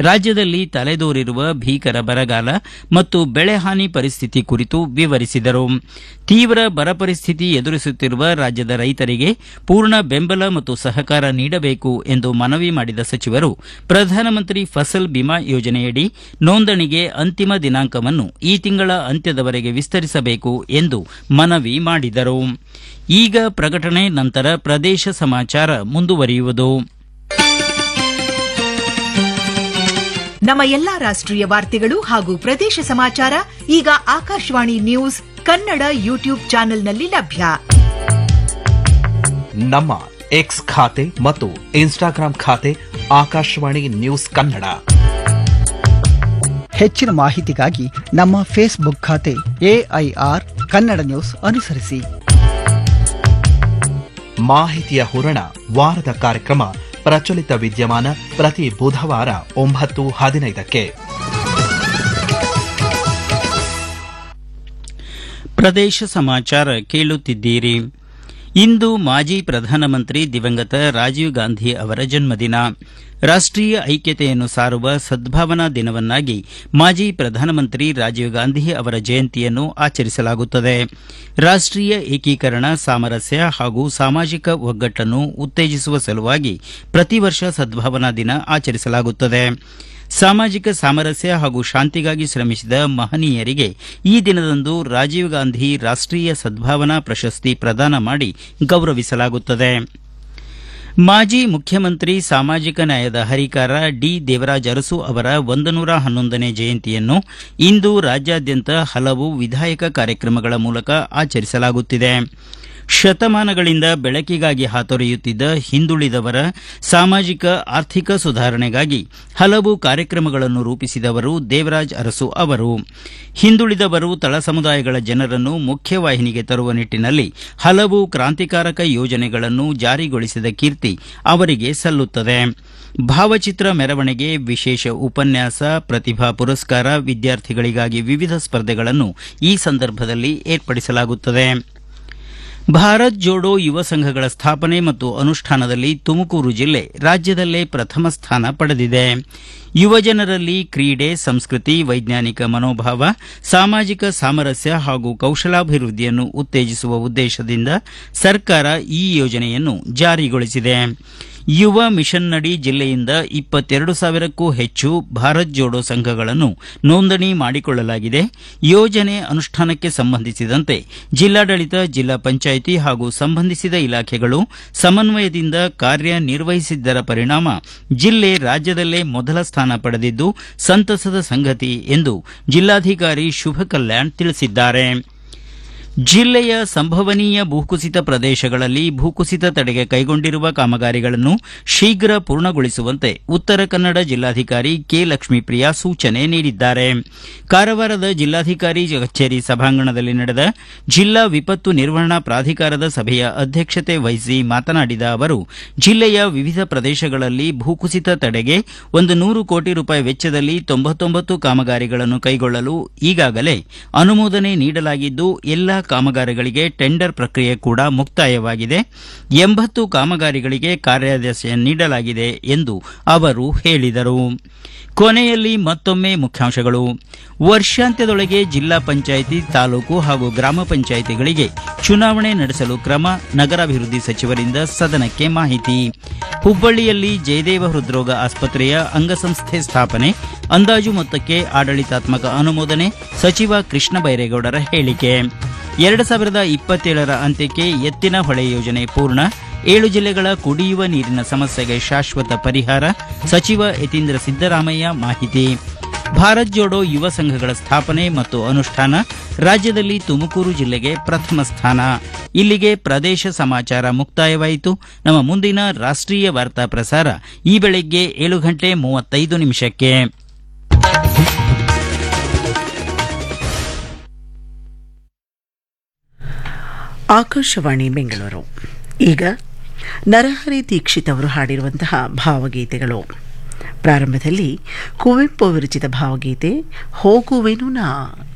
ರಾಜ್ಯದಲ್ಲಿ ತಲೆದೋರಿರುವ ಭೀಕರ ಬರಗಾಲ ಮತ್ತು ಬೆಳೆ ಹಾನಿ ಪರಿಸ್ಥಿತಿ ಕುರಿತು ವಿವರಿಸಿದರು ತೀವ್ರ ಬರ ಪರಿಸ್ಥಿತಿ ಎದುರಿಸುತ್ತಿರುವ ರಾಜ್ಯದ ರೈತರಿಗೆ ಪೂರ್ಣ ಬೆಂಬಲ ಮತ್ತು ಸಹಕಾರ ನೀಡಬೇಕು ಎಂದು ಮನವಿ ಮಾಡಿದ ಸಚಿವರು ಪ್ರಧಾನಮಂತ್ರಿ ಫಸಲ್ ಬಿಮಾ ಯೋಜನೆಯಡಿ ನೋಂದಣಿಗೆ ಅಂತಿಮ ದಿನಾಂಕವನ್ನು ಈ ತಿಂಗಳ ಅಂತ್ಯದವರೆಗೆ ವಿಸ್ತರಿಸಬೇಕು ಎಂದು ಮನವಿ ಮಾಡಿದರು ಈಗ ಪ್ರಕಟಣೆ ನಂತರ ಪ್ರದೇಶ ಸಮಾಚಾರ ಮುಂದುವರಿಯುವುದು ನಮ್ಮ ಎಲ್ಲಾ ರಾಷ್ಟ್ರೀಯ ವಾರ್ತೆಗಳು ಹಾಗೂ ಪ್ರದೇಶ ಸಮಾಚಾರ ಈಗ ಆಕಾಶವಾಣಿ ನ್ಯೂಸ್ ಕನ್ನಡ ಯೂಟ್ಯೂಬ್ ಚಾನೆಲ್ನಲ್ಲಿ ಲಭ್ಯ ನಮ್ಮ ಎಕ್ಸ್ ಖಾತೆ ಮತ್ತು ಇನ್ಸ್ಟಾಗ್ರಾಂ ಖಾತೆ ಆಕಾಶವಾಣಿ ನ್ಯೂಸ್ ಕನ್ನಡ ಹೆಚ್ಚಿನ ಮಾಹಿತಿಗಾಗಿ ನಮ್ಮ ಫೇಸ್ಬುಕ್ ಖಾತೆ ಎಐಆರ್ ಕನ್ನಡ ನ್ಯೂಸ್ ಅನುಸರಿಸಿ ಮಾಹಿತಿಯ ಹೂರಣ ವಾರದ ಕಾರ್ಯಕ್ರಮ ಪ್ರಚಲಿತ ವಿದ್ಯಮಾನ ಪ್ರತಿ ಬುಧವಾರ ಒಂಬತ್ತು ಹದಿನೈದಕ್ಕೆ ಪ್ರದೇಶ ಸಮಾಚಾರ ಕೇಳುತ್ತಿದ್ದೀರಿ ಇಂದು ಮಾಜಿ ಪ್ರಧಾನಮಂತ್ರಿ ದಿವಂಗತ ರಾಜೀವ್ ಗಾಂಧಿ ಅವರ ಜನ್ಮದಿನ ರಾಷ್ಟೀಯ ಐಕ್ಯತೆಯನ್ನು ಸಾರುವ ಸದ್ಭಾವನಾ ದಿನವನ್ನಾಗಿ ಮಾಜಿ ಪ್ರಧಾನಮಂತ್ರಿ ರಾಜೀವ್ ಗಾಂಧಿ ಅವರ ಜಯಂತಿಯನ್ನು ಆಚರಿಸಲಾಗುತ್ತದೆ ರಾಷ್ಟೀಯ ಏಕೀಕರಣ ಸಾಮರಸ್ಯ ಹಾಗೂ ಸಾಮಾಜಿಕ ಒಗ್ಗಟ್ಟನ್ನು ಉತ್ತೇಜಿಸುವ ಸಲುವಾಗಿ ಪ್ರತಿ ವರ್ಷ ಸದ್ಭಾವನಾ ದಿನ ಆಚರಿಸಲಾಗುತ್ತದೆ ಸಾಮಾಜಿಕ ಸಾಮರಸ್ಯ ಹಾಗೂ ಶಾಂತಿಗಾಗಿ ಶ್ರಮಿಸಿದ ಮಹನೀಯರಿಗೆ ಈ ದಿನದಂದು ರಾಜೀವ್ ಗಾಂಧಿ ರಾಷ್ಟೀಯ ಸದ್ಭಾವನಾ ಪ್ರಶಸ್ತಿ ಪ್ರದಾನ ಮಾಡಿ ಗೌರವಿಸಲಾಗುತ್ತದೆ ಮಾಜಿ ಮುಖ್ಯಮಂತ್ರಿ ಸಾಮಾಜಿಕ ನ್ಯಾಯದ ಹರಿಕಾರ ಡಿ ದೇವರಾಜ ಅರಸು ಅವರ ಒಂದನೂರ ಹನ್ನೊಂದನೇ ಜಯಂತಿಯನ್ನು ಇಂದು ರಾಜ್ಯಾದ್ಯಂತ ಹಲವು ವಿಧಾಯಕ ಕಾರ್ಯಕ್ರಮಗಳ ಮೂಲಕ ಆಚರಿಸಲಾಗುತ್ತಿದೆ ಶತಮಾನಗಳಿಂದ ಬೆಳಕಿಗಾಗಿ ಹಾತೊರೆಯುತ್ತಿದ್ದ ಹಿಂದುಳಿದವರ ಸಾಮಾಜಿಕ ಆರ್ಥಿಕ ಸುಧಾರಣೆಗಾಗಿ ಹಲವು ಕಾರ್ಯಕ್ರಮಗಳನ್ನು ರೂಪಿಸಿದವರು ದೇವರಾಜ್ ಅರಸು ಅವರು ಹಿಂದುಳಿದವರು ತಳ ಸಮುದಾಯಗಳ ಜನರನ್ನು ಮುಖ್ಯವಾಹಿನಿಗೆ ತರುವ ನಿಟ್ಟಿನಲ್ಲಿ ಹಲವು ಕ್ರಾಂತಿಕಾರಕ ಯೋಜನೆಗಳನ್ನು ಜಾರಿಗೊಳಿಸಿದ ಕೀರ್ತಿ ಅವರಿಗೆ ಸಲ್ಲುತ್ತದೆ ಭಾವಚಿತ್ರ ಮೆರವಣಿಗೆ ವಿಶೇಷ ಉಪನ್ಯಾಸ ಪ್ರತಿಭಾ ಪುರಸ್ಕಾರ ವಿದ್ಯಾರ್ಥಿಗಳಿಗಾಗಿ ವಿವಿಧ ಸ್ಪರ್ಧೆಗಳನ್ನು ಈ ಸಂದರ್ಭದಲ್ಲಿ ಏರ್ಪಡಿಸಲಾಗುತ್ತದೆ ಭಾರತ್ ಜೋಡೋ ಯುವ ಸಂಘಗಳ ಸ್ಥಾಪನೆ ಮತ್ತು ಅನುಷ್ಠಾನದಲ್ಲಿ ತುಮಕೂರು ಜಿಲ್ಲೆ ರಾಜ್ಯದಲ್ಲೇ ಪ್ರಥಮ ಸ್ಥಾನ ಪಡೆದಿದೆ ಯುವಜನರಲ್ಲಿ ಕ್ರೀಡೆ ಸಂಸ್ಕೃತಿ ವೈಜ್ಞಾನಿಕ ಮನೋಭಾವ ಸಾಮಾಜಿಕ ಸಾಮರಸ್ಯ ಹಾಗೂ ಕೌಶಲಾಭಿವೃದ್ಧಿಯನ್ನು ಉತ್ತೇಜಿಸುವ ಉದ್ದೇಶದಿಂದ ಸರ್ಕಾರ ಈ ಯೋಜನೆಯನ್ನು ಜಾರಿಗೊಳಿಸಿದೆ ಯುವ ಮಿಷನ್ನಡಿ ಜಿಲ್ಲೆಯಿಂದ ಇಪ್ಪತ್ತೆರಡು ಸಾವಿರಕ್ಕೂ ಹೆಚ್ಚು ಭಾರತ್ ಜೋಡೋ ಸಂಘಗಳನ್ನು ನೋಂದಣಿ ಮಾಡಿಕೊಳ್ಳಲಾಗಿದೆ ಯೋಜನೆ ಅನುಷ್ಠಾನಕ್ಕೆ ಸಂಬಂಧಿಸಿದಂತೆ ಜಿಲ್ಲಾಡಳಿತ ಜಿಲ್ಲಾ ಪಂಚಾಯಿತಿ ಹಾಗೂ ಸಂಬಂಧಿಸಿದ ಇಲಾಖೆಗಳು ಸಮನ್ವಯದಿಂದ ಕಾರ್ಯನಿರ್ವಹಿಸಿದ್ದರ ಪರಿಣಾಮ ಜಿಲ್ಲೆ ರಾಜ್ಯದಲ್ಲೇ ಮೊದಲ ಸ್ಥಾನ ಪಡೆದಿದ್ದು ಸಂತಸದ ಸಂಗತಿ ಎಂದು ಜಿಲ್ಲಾಧಿಕಾರಿ ಶುಭ ಕಲ್ಯಾಣ್ ತಿಳಿಸಿದ್ದಾರೆ ಜಿಲ್ಲೆಯ ಸಂಭವನೀಯ ಭೂಕುಸಿತ ಪ್ರದೇಶಗಳಲ್ಲಿ ಭೂಕುಸಿತ ತಡೆಗೆ ಕೈಗೊಂಡಿರುವ ಕಾಮಗಾರಿಗಳನ್ನು ಶೀಘ್ರ ಪೂರ್ಣಗೊಳಿಸುವಂತೆ ಉತ್ತರ ಕನ್ನಡ ಜಿಲ್ಲಾಧಿಕಾರಿ ಕೆ ಲಕ್ಷ್ಮೀಪ್ರಿಯಾ ಸೂಚನೆ ನೀಡಿದ್ದಾರೆ ಕಾರವಾರದ ಜಿಲ್ಲಾಧಿಕಾರಿ ಕಚೇರಿ ಸಭಾಂಗಣದಲ್ಲಿ ನಡೆದ ಜಿಲ್ಲಾ ವಿಪತ್ತು ನಿರ್ವಹಣಾ ಪ್ರಾಧಿಕಾರದ ಸಭೆಯ ಅಧ್ಯಕ್ಷತೆ ವಹಿಸಿ ಮಾತನಾಡಿದ ಅವರು ಜಿಲ್ಲೆಯ ವಿವಿಧ ಪ್ರದೇಶಗಳಲ್ಲಿ ಭೂಕುಸಿತ ತಡೆಗೆ ಒಂದು ನೂರು ಕೋಟಿ ರೂಪಾಯಿ ವೆಚ್ಚದಲ್ಲಿ ತೊಂಬತ್ತೊಂಬತ್ತು ಕಾಮಗಾರಿಗಳನ್ನು ಕೈಗೊಳ್ಳಲು ಈಗಾಗಲೇ ಅನುಮೋದನೆ ನೀಡಲಾಗಿದ್ದು ಎಲ್ಲಾ ಕಾಮಗಾರಿಗಳಿಗೆ ಟೆಂಡರ್ ಪ್ರಕ್ರಿಯೆ ಕೂಡ ಮುಕ್ತಾಯವಾಗಿದೆ ಎಂಬತ್ತು ಕಾಮಗಾರಿಗಳಿಗೆ ಕಾರ್ಯಾದೇಶ ನೀಡಲಾಗಿದೆ ಎಂದು ಅವರು ಹೇಳಿದರು ಕೊನೆಯಲ್ಲಿ ಮತ್ತೊಮ್ಮೆ ಮುಖ್ಯಾಂಶಗಳು ವರ್ಷಾಂತ್ಯದೊಳಗೆ ಜಿಲ್ಲಾ ಪಂಚಾಯಿತಿ ತಾಲೂಕು ಹಾಗೂ ಗ್ರಾಮ ಪಂಚಾಯಿತಿಗಳಿಗೆ ಚುನಾವಣೆ ನಡೆಸಲು ಕ್ರಮ ನಗರಾಭಿವೃದ್ಧಿ ಸಚಿವರಿಂದ ಸದನಕ್ಕೆ ಮಾಹಿತಿ ಹುಬ್ಬಳ್ಳಿಯಲ್ಲಿ ಜಯದೇವ ಹೃದ್ರೋಗ ಆಸ್ಪತ್ರೆಯ ಅಂಗಸಂಸ್ಥೆ ಸ್ಥಾಪನೆ ಅಂದಾಜು ಮೊತ್ತಕ್ಕೆ ಆಡಳಿತಾತ್ಮಕ ಅನುಮೋದನೆ ಸಚಿವ ಕೃಷ್ಣ ಬೈರೇಗೌಡರ ಹೇಳಿಕೆ ಎರಡು ಸಾವಿರದ ಇಪ್ಪತ್ತೇಳರ ಅಂತ್ಯಕ್ಕೆ ಎತ್ತಿನ ಹೊಳೆ ಯೋಜನೆ ಪೂರ್ಣ ಏಳು ಜಿಲ್ಲೆಗಳ ಕುಡಿಯುವ ನೀರಿನ ಸಮಸ್ಯೆಗೆ ಶಾಶ್ವತ ಪರಿಹಾರ ಸಚಿವ ಯತೀಂದ್ರ ಸಿದ್ದರಾಮಯ್ಯ ಮಾಹಿತಿ ಭಾರತ್ ಜೋಡೋ ಯುವ ಸಂಘಗಳ ಸ್ಥಾಪನೆ ಮತ್ತು ಅನುಷ್ಠಾನ ರಾಜ್ಯದಲ್ಲಿ ತುಮಕೂರು ಜಿಲ್ಲೆಗೆ ಪ್ರಥಮ ಸ್ಥಾನ ಇಲ್ಲಿಗೆ ಪ್ರದೇಶ ಸಮಾಚಾರ ಮುಕ್ತಾಯವಾಯಿತು ನಮ್ಮ ಮುಂದಿನ ರಾಷ್ಟೀಯ ವಾರ್ತಾ ಪ್ರಸಾರ ಈ ಬೆಳಗ್ಗೆ ಏಳು ಗಂಟೆ ಮೂವತ್ತೈದು ನಿಮಿಷಕ್ಕೆ ಆಕಾಶವಾಣಿ ಬೆಂಗಳೂರು ಈಗ ನರಹರಿ ದೀಕ್ಷಿತ್ ಅವರು ಹಾಡಿರುವಂತಹ ಭಾವಗೀತೆಗಳು ಪ್ರಾರಂಭದಲ್ಲಿ ಕುವೆಂಪು ವಿರಚಿತ ಭಾವಗೀತೆ ಹೋಗುವೆನು ನಾ